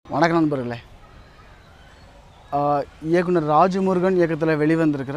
வணக்கம் நண்பர்களே ஆஹ் இயக்குனர் ராஜமுருகன் இயக்கத்தில் வெளிவந்திருக்கிற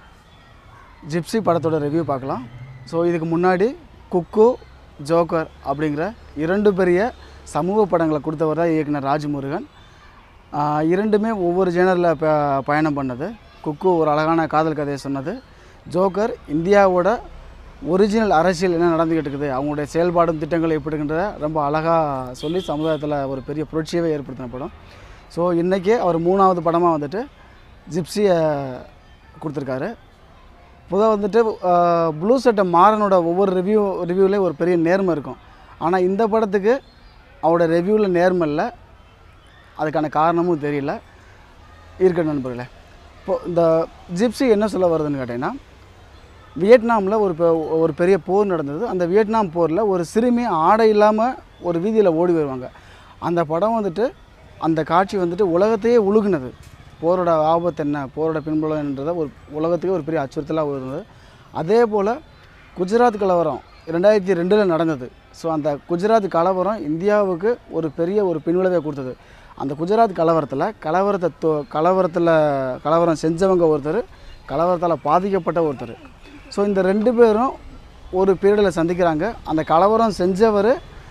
ஜிப்சி படத்தோட ரிவ்யூ பார்க்கலாம் ஸோ இதுக்கு முன்னாடி குக்கு ஜோக்கர் அப்படிங்கிற இரண்டு பெரிய சமூக படங்களை கொடுத்தவர் தான் இயக்குனர் ராஜமுருகன் ஆஹ் இரண்டுமே ஒவ்வொரு ஜேனரில் ப பயணம் பண்ணது குக்கு ஒரு அழகான காதல் கதையை சொன்னது ஜோக்கர் இந்தியாவோட ஒரிஜினல் அரசியல் என்ன நடந்துக்கிட்டு இருக்குது அவங்களுடைய செயல்பாடும் திட்டங்கள் எப்படி இருக்கின்றத ரொம்ப அழகாக சொல்லி சமுதாயத்தில் ஒரு பெரிய புரட்சியவே ஏற்படுத்தின படம் ஸோ இன்றைக்கி அவர் மூணாவது படமாக வந்துட்டு ஜிப்சியை கொடுத்துருக்காரு பொதுவாக வந்துட்டு ப்ளூ சட்டை மாறனோட ஒவ்வொரு ரிவ்யூ ரிவ்யூலேயும் ஒரு பெரிய நேர்மை இருக்கும் ஆனால் இந்த படத்துக்கு அவரோட ரிவ்யூவில் நேர்மை இல்லை அதுக்கான காரணமும் தெரியல இருக்க நண்பர்களே இப்போ இந்த ஜிப்சி என்ன சொல்ல வருதுன்னு கேட்டிங்கன்னா வியட்நாமில் ஒரு பெ- ஒரு பெரிய போர் நடந்தது அந்த வியட்நாம் போரில் ஒரு சிறுமி ஆடை இல்லாமல் ஒரு வீதியில் ஓடி வருவாங்க அந்த படம் வந்துட்டு அந்த காட்சி வந்துட்டு உலகத்தையே உழுகுனது போரோட ஆபத்து என்ன போரோட பின்புலன்றதை ஒரு உலகத்துக்கே ஒரு பெரிய அச்சுறுத்தலாக இருந்தது அதே போல் குஜராத் கலவரம் ரெண்டாயிரத்தி ரெண்டில் நடந்தது ஸோ அந்த குஜராத் கலவரம் இந்தியாவுக்கு ஒரு பெரிய ஒரு பின்விளைவை கொடுத்தது அந்த குஜராத் கலவரத்தில் கலவரத்தை தோ கலவரத்தில் கலவரம் செஞ்சவங்க ஒருத்தர் கலவரத்தால் பாதிக்கப்பட்ட ஒருத்தர் ஸோ இந்த ரெண்டு பேரும் ஒரு பீரியடில் சந்திக்கிறாங்க அந்த கலவரம் செஞ்சவர்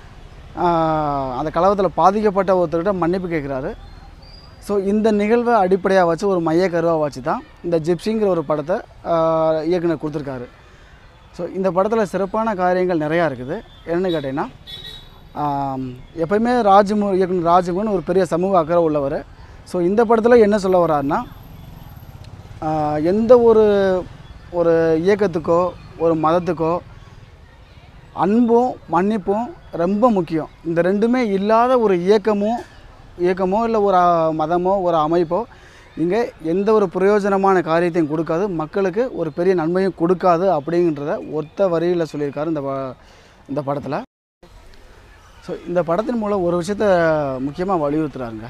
அந்த கலவரத்தில் பாதிக்கப்பட்ட ஒருத்தர்கிட்ட மன்னிப்பு கேட்குறாரு ஸோ இந்த நிகழ்வை அடிப்படையாக வச்சு ஒரு மைய கருவாக வச்சு தான் இந்த ஜிப்சிங்கிற ஒரு படத்தை ஆஹ், இயக்குனர் கொடுத்துருக்காரு ஸோ இந்த படத்தில் சிறப்பான காரியங்கள் நிறையா இருக்குது என்னென்னு கேட்டிங்கன்னா ஆம், எப்பயுமே ராஜமு இயக்குனர் ராஜமுகன் ஒரு பெரிய சமூக அக்கறை உள்ளவர் ஸோ இந்த படத்தில் என்ன சொல்ல வர்றாருன்னா ஆஹ், எந்த ஒரு ஒரு இயக்கத்துக்கோ ஒரு மதத்துக்கோ அன்பும் மன்னிப்பும் ரொம்ப முக்கியம் இந்த ரெண்டுமே இல்லாத ஒரு இயக்கமோ இயக்கமோ இல்லை ஒரு அஹ், மதமோ ஒரு அமைப்போ இங்கே எந்த ஒரு பிரயோஜனமான காரியத்தையும் கொடுக்காது மக்களுக்கு ஒரு பெரிய நன்மையும் கொடுக்காது அப்படின்றத ஒத்த வரியில் சொல்லியிருக்காரு இந்த ப- இந்த படத்தில் ஸோ இந்த படத்தின் மூலம் ஒரு விஷயத்த முக்கியமாக வலியுறுத்துறாருங்க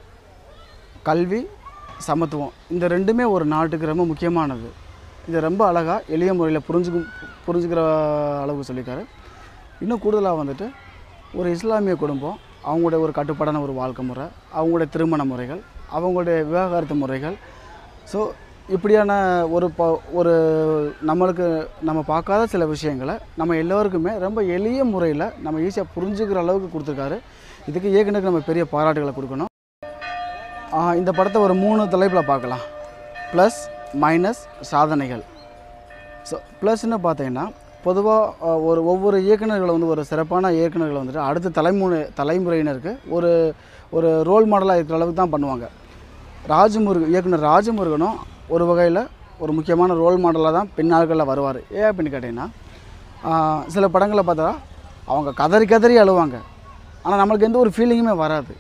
கல்வி சமத்துவம் இந்த ரெண்டுமே ஒரு நாட்டுக்கு ரொம்ப முக்கியமானது இது ரொம்ப அழகாக எளிய முறையில் புரிஞ்சுக்கும் புரிஞ்சுக்கிற அளவுக்கு சொல்லியிருக்காரு இன்னும் கூடுதலாக வந்துட்டு ஒரு இஸ்லாமிய குடும்பம் அவங்களுடைய ஒரு கட்டுப்பாடான ஒரு வாழ்க்கை முறை அவங்களுடைய திருமண முறைகள் அவங்களுடைய விவாகரத்து முறைகள் ஸோ இப்படியான ஒரு ப ஒரு நம்மளுக்கு நம்ம பார்க்காத சில விஷயங்களை நம்ம எல்லோருக்குமே ரொம்ப எளிய முறையில் நம்ம ஈஸியாக புரிஞ்சுக்கிற அளவுக்கு கொடுத்துருக்காரு இதுக்கு இயக்குனருக்கு நம்ம பெரிய பாராட்டுகளை கொடுக்கணும் ஆஹ் இந்த படத்தை ஒரு மூணு தலைப்பில் பார்க்கலாம் ப்ளஸ் மைனஸ் சாதனைகள் ஸோ ப்ளஸ்ன்னு பார்த்தீங்கன்னா பொதுவாக ஒரு ஒவ்வொரு இயக்குனர்கள் வந்து ஒரு சிறப்பான இயக்குனர்கள் வந்துட்டு அடுத்த தலைமுறை தலைமுறையினருக்கு ஒரு ஒரு ரோல் மாடலாக இருக்கிற அளவுக்கு தான் பண்ணுவாங்க ராஜமுருகன் இயக்குனர் ராஜமுருகனும் ஒரு வகையில் ஒரு முக்கியமான ரோல் மாடலாக தான் பின்னாட்களில் வருவார் ஏன் அப்படின்னு கேட்டிங்கன்னா ஆஹ் சில படங்களை பார்த்தா அவங்க கதறி கதறி அழுவாங்க ஆனால் நம்மளுக்கு எந்த ஒரு ஃபீலிங்குமே வராது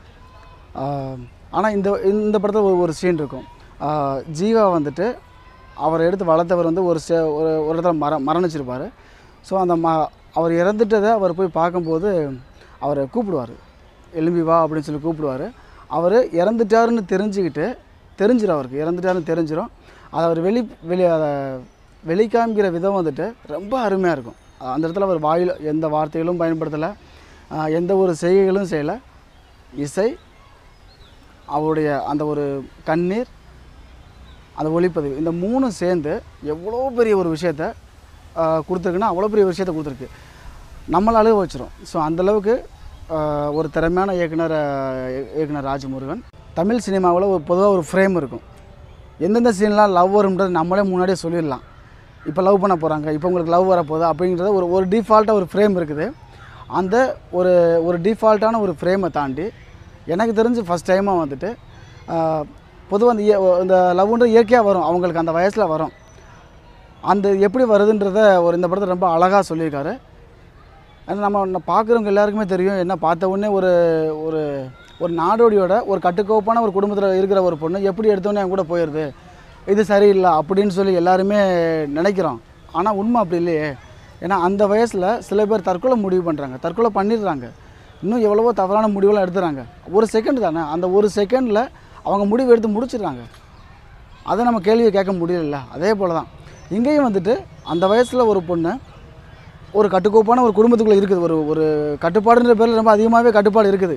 ஆனால் இந்த இந்த படத்தில் ஒரு ஒரு சீன் இருக்கும் ஆஹ் ஜீவா வந்துட்டு அவரை எடுத்து வளர்த்தவர் வந்து ஒரு சே ஒரு ஒரு இடத்துல மர மரணிச்சிருப்பார் ஸோ அந்த ம அவர் இறந்துட்டதை அவர் போய் பார்க்கும்போது அவரை கூப்பிடுவார் எலும்பி வா அப்படின்னு சொல்லி கூப்பிடுவார் அவர் இறந்துட்டாருன்னு தெரிஞ்சுக்கிட்டு தெரிஞ்சிடும் அவருக்கு இறந்துட்டாருன்னு தெரிஞ்சிடும் அதை அவர் வெளி வெளி அதை வெளிக்காமிக்கிற விதம் வந்துட்டு ரொம்ப அருமையாக இருக்கும் அந்த இடத்துல அவர் வாயில் எந்த வார்த்தைகளும் பயன்படுத்தலை ஆஹ் எந்த ஒரு செய்கைகளும் செய்யலை இசை அவருடைய அந்த ஒரு கண்ணீர் அந்த ஒளிப்பதிவு இந்த மூணும் சேர்ந்து எவ்வளோ பெரிய ஒரு விஷயத்த ஆஹ், கொடுத்துருக்குன்னா அவ்வளோ பெரிய விஷயத்த கொடுத்துருக்கு நம்மளை அழுக வச்சிரும் ஸோ அந்தளவுக்கு ஒரு திறமையான இயக்குனர் ஆஹ், இய- இயக்குனர் ராஜமுருகன் தமிழ் சினிமாவில் ஒரு பொதுவாக ஒரு ஃப்ரேம் இருக்கும் எந்தெந்த சீன்லாம் லவ் வரும்ன்றது நம்மளே முன்னாடியே சொல்லிடலாம் இப்போ லவ் பண்ண போகிறாங்க இப்போ உங்களுக்கு லவ் வரப்போகுது அப்படிங்கிறது ஒரு ஒரு டிஃபால்ட்டாக ஒரு ஃப்ரேம் இருக்குது அந்த ஒரு ஒரு டிஃபால்ட்டான ஒரு ஃப்ரேமை தாண்டி எனக்கு தெரிஞ்சு ஃபஸ்ட் டைமாக வந்துட்டு பொதுவாக அந்த இய- இந்த லவ்ன்றது இயற்கையாக வரும் அவங்களுக்கு அந்த வயசில் வரும் அந்த எப்படி வருதுன்றத ஒரு இந்த படத்தை ரொம்ப அழகாக சொல்லியிருக்காரு ஏன்னா நம்ம நம்ம பார்க்குறவங்க எல்லாருக்குமே தெரியும் என்ன பார்த்த உடனே ஒரு ஒரு ஒரு நாடோடியோட ஒரு கட்டுக்கோப்பான ஒரு குடும்பத்தில் இருக்கிற ஒரு பொண்ணு எப்படி எடுத்தோடனே அவங்க கூட போயிடுது இது சரியில்லை அப்படின்னு சொல்லி எல்லாருமே நினைக்கிறோம் ஆனால் உண்மை அப்படி இல்லையே ஏன்னா அந்த வயசில் சில பேர் தற்கொலை முடிவு பண்ணுறாங்க தற்கொலை பண்ணிடுறாங்க இன்னும் எவ்வளவோ தவறான முடிவுலாம் எடுத்துறாங்க ஒரு செகண்ட் தானே அந்த ஒரு செகண்டில் அவங்க முடிவு எடுத்து முடிச்சிடுறாங்க அதை நம்ம கேள்வியை கேட்க முடியல அதே போல் தான் இங்கேயும் வந்துட்டு அந்த வயசில் ஒரு பொண்ணு ஒரு கட்டுக்கோப்பான ஒரு குடும்பத்துக்குள்ளே இருக்குது ஒரு ஒரு கட்டுப்பாடுன்ற பேரில் ரொம்ப அதிகமாகவே கட்டுப்பாடு இருக்குது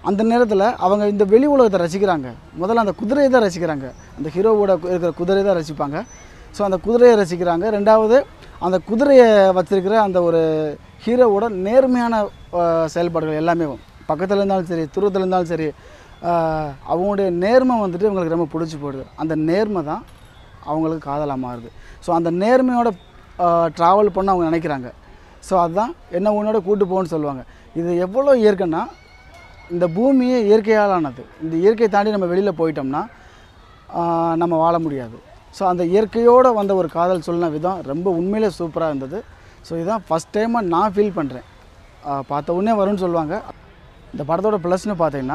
அந்த நேரத்தில் அவங்க இந்த வெளி உலகத்தை ரசிக்கிறாங்க முதல்ல அந்த குதிரையை தான் ரசிக்கிறாங்க அந்த ஹீரோவோட கு- இருக்கிற குதிரையை தான் ரசிப்பாங்க ஸோ அந்த குதிரையை ரசிக்கிறாங்க ரெண்டாவது அந்த குதிரையை வச்சிருக்கிற அந்த ஒரு ஹீரோவோட நேர்மையான அஹ், செயல்பாடுகள் எல்லாமே பக்கத்தில் இருந்தாலும் சரி தூரத்தில் இருந்தாலும் சரி அஹ், அவங்களுடைய நேர்மை வந்துட்டு இவங்களுக்கு ரொம்ப பிடிச்சி போயிடுது அந்த நேர்மை தான் அவங்களுக்கு காதலாக மாறுது ஸோ அந்த நேர்மையோட ட்ராவல் பண்ண அவங்க நினைக்கிறாங்க ஸோ அதுதான் என்ன உன்னோட கூட்டு போகணும்னு சொல்லுவாங்க இது எவ்வளோ இயற்கைன்னா இந்த பூமியே இயற்கையாலானது இந்த இயற்கையை தாண்டி நம்ம வெளியில் போயிட்டோம்னா ஆஹ், நம்ம வாழ முடியாது ஸோ அந்த இயற்கையோடு வந்த ஒரு காதல் சொன்ன விதம் ரொம்ப உண்மையிலே சூப்பராக இருந்தது ஸோ இதுதான் ஃபஸ்ட் டைமாக நான் ஃபீல் பண்ணுறேன் பார்த்த உடனே வரும்னு சொல்லுவாங்க இந்த படத்தோட ப்ளஸ்னு பார்த்தீங்கன்னா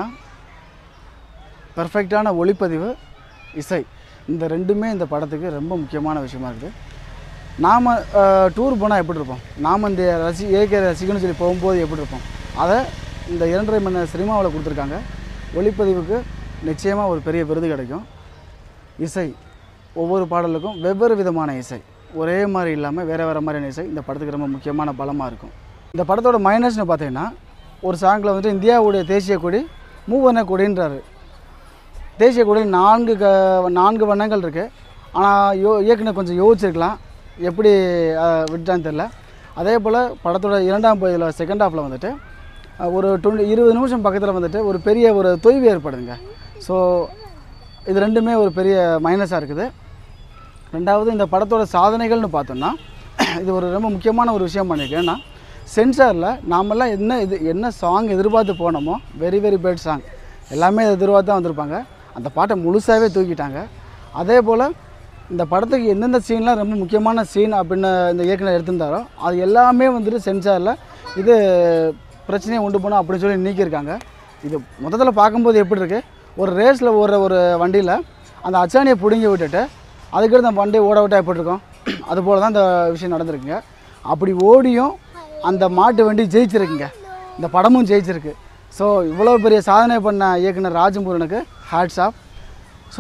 பெர்ஃபெக்டான ஒளிப்பதிவு இசை இந்த ரெண்டுமே இந்த படத்துக்கு ரொம்ப முக்கியமான விஷயமா இருக்குது நாம் டூர் போனால் எப்படி இருப்போம் நாம் இந்த ரசி இயற்கை ரசிக்கணும்னு சொல்லி போகும்போது எப்படி இருப்போம் அதை இந்த இரண்டரை மணி நேர சினிமாவில் கொடுத்துருக்காங்க ஒளிப்பதிவுக்கு நிச்சயமாக ஒரு பெரிய விருது கிடைக்கும் இசை ஒவ்வொரு பாடலுக்கும் வெவ்வேறு விதமான இசை ஒரே மாதிரி இல்லாமல் வேறு வேறு மாதிரியான இசை இந்த படத்துக்கு ரொம்ப முக்கியமான பலமாக இருக்கும் இந்த படத்தோட மைனஸ்னு பார்த்தீங்கன்னா ஒரு சாங்கில் வந்துட்டு இந்தியாவுடைய தேசிய கொடி மூவர்ண கொடின்றாரு தேசிய கொடியில் நான்கு க நான்கு வண்ணங்கள் இருக்குது ஆனால் யோ இயக்குனர் கொஞ்சம் யோசிச்சிருக்கலாம் எப்படி அஹ், விட்டான்னு தெரில அதே போல் படத்தோட இரண்டாம் பகுதியில் செகண்ட் ஹாஃபில் வந்துட்டு அஹ், ஒரு டுவெண்ட்டி இருபது நிமிஷம் பக்கத்தில் வந்துட்டு ஒரு பெரிய ஒரு தொய்வு ஏற்படுதுங்க ஸோ இது ரெண்டுமே ஒரு பெரிய மைனஸாக இருக்குது ரெண்டாவது இந்த படத்தோட சாதனைகள்னு பார்த்தோம்னா இது ஒரு ரொம்ப முக்கியமான ஒரு விஷயம் பண்ணியிருக்கேன் ஏன்னா சென்சாரில் நாமெல்லாம் என்ன இது என்ன சாங் எதிர்பார்த்து போனோமோ வெரி வெரி பேட் சாங் எல்லாமே எதிர்பார்த்து தான் வந்திருப்பாங்க அந்த பாட்டை முழுசாகவே தூக்கிட்டாங்க அதே போல் இந்த படத்துக்கு எந்தெந்த சீன்லாம் ரொம்ப முக்கியமான சீன் அப்படின்னு இந்த இயக்குனர் எடுத்திருந்தாரோ அது எல்லாமே வந்துட்டு சென்சாரில் இது பிரச்சனையை உண்டு பண்ணும் அப்படின்னு சொல்லி நீக்கியிருக்காங்க இது மொத்தத்தில் பார்க்கும்போது எப்படி இருக்குது ஒரு ரேஸில் ஓடுற ஒரு வண்டியில் அந்த அச்சாணியை பிடுங்கி விட்டுட்டு அதுக்கடுத்து அந்த வண்டி ஓட விட்டா எப்படி இருக்கும் அது போல தான் இந்த விஷயம் நடந்திருக்குங்க அப்படி ஓடியும் அந்த மாட்டு வண்டி ஜெயிச்சிருக்குங்க இந்த படமும் ஜெயிச்சிருக்கு ஸோ இவ்வளோ பெரிய சாதனை பண்ண இயக்குனர் ராஜமுருகனுக்கு ஹேட்ஸ் ஆஃப் ஸோ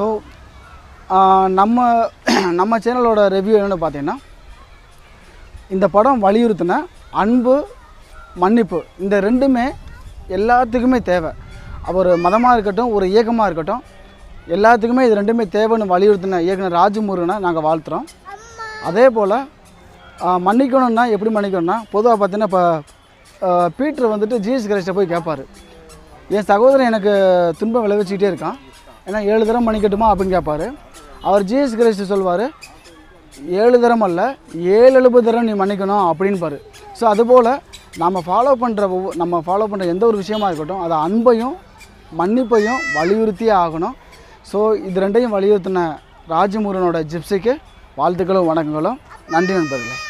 நம்ம நம்ம சேனலோட ரிவ்யூ என்னென்னு பார்த்தீங்கன்னா இந்த படம் வலியுறுத்தின அன்பு மன்னிப்பு இந்த ரெண்டுமே எல்லாத்துக்குமே தேவை ஒரு மதமாக இருக்கட்டும் ஒரு இயக்கமாக இருக்கட்டும் எல்லாத்துக்குமே இது ரெண்டுமே தேவைன்னு வலியுறுத்தின இயக்குனர் ராஜமுருகனை நாங்கள் வாழ்த்துறோம் அதே போல் மன்னிக்கணும்னா எப்படி மன்னிக்கணும்னா பொதுவாக பார்த்தீங்கன்னா இப்போ பீட்ரு வந்துட்டு ஜீசஸ் கிரைஸ்ட்டை போய் கேட்பாரு என் சகோதரன் எனக்கு துன்பம் விளைவிச்சுக்கிட்டே இருக்கான் ஏன்னா ஏழு தரம் மன்னிக்கட்டுமா அப்படின்னு கேட்பாரு அவர் ஜீசஸ் கிரைஸ்ட் சொல்வார் ஏழு தரம் அல்ல ஏழு எழுபது தரம் நீ மன்னிக்கணும் அப்படின்னு பாரு ஸோ அதுபோல் நம்ம ஃபாலோ பண்ணுற ஒவ்வொரு நம்ம ஃபாலோ பண்ணுற எந்த ஒரு விஷயமா இருக்கட்டும் அது அன்பையும் மன்னிப்பையும் வலியுறுத்தியே ஆகணும் ஸோ இது ரெண்டையும் வலியுறுத்தின ராஜமுருகனோட ஜிப்ஸிக்கு வாழ்த்துக்களும் வணக்கங்களும் நன்றி நண்பர்களே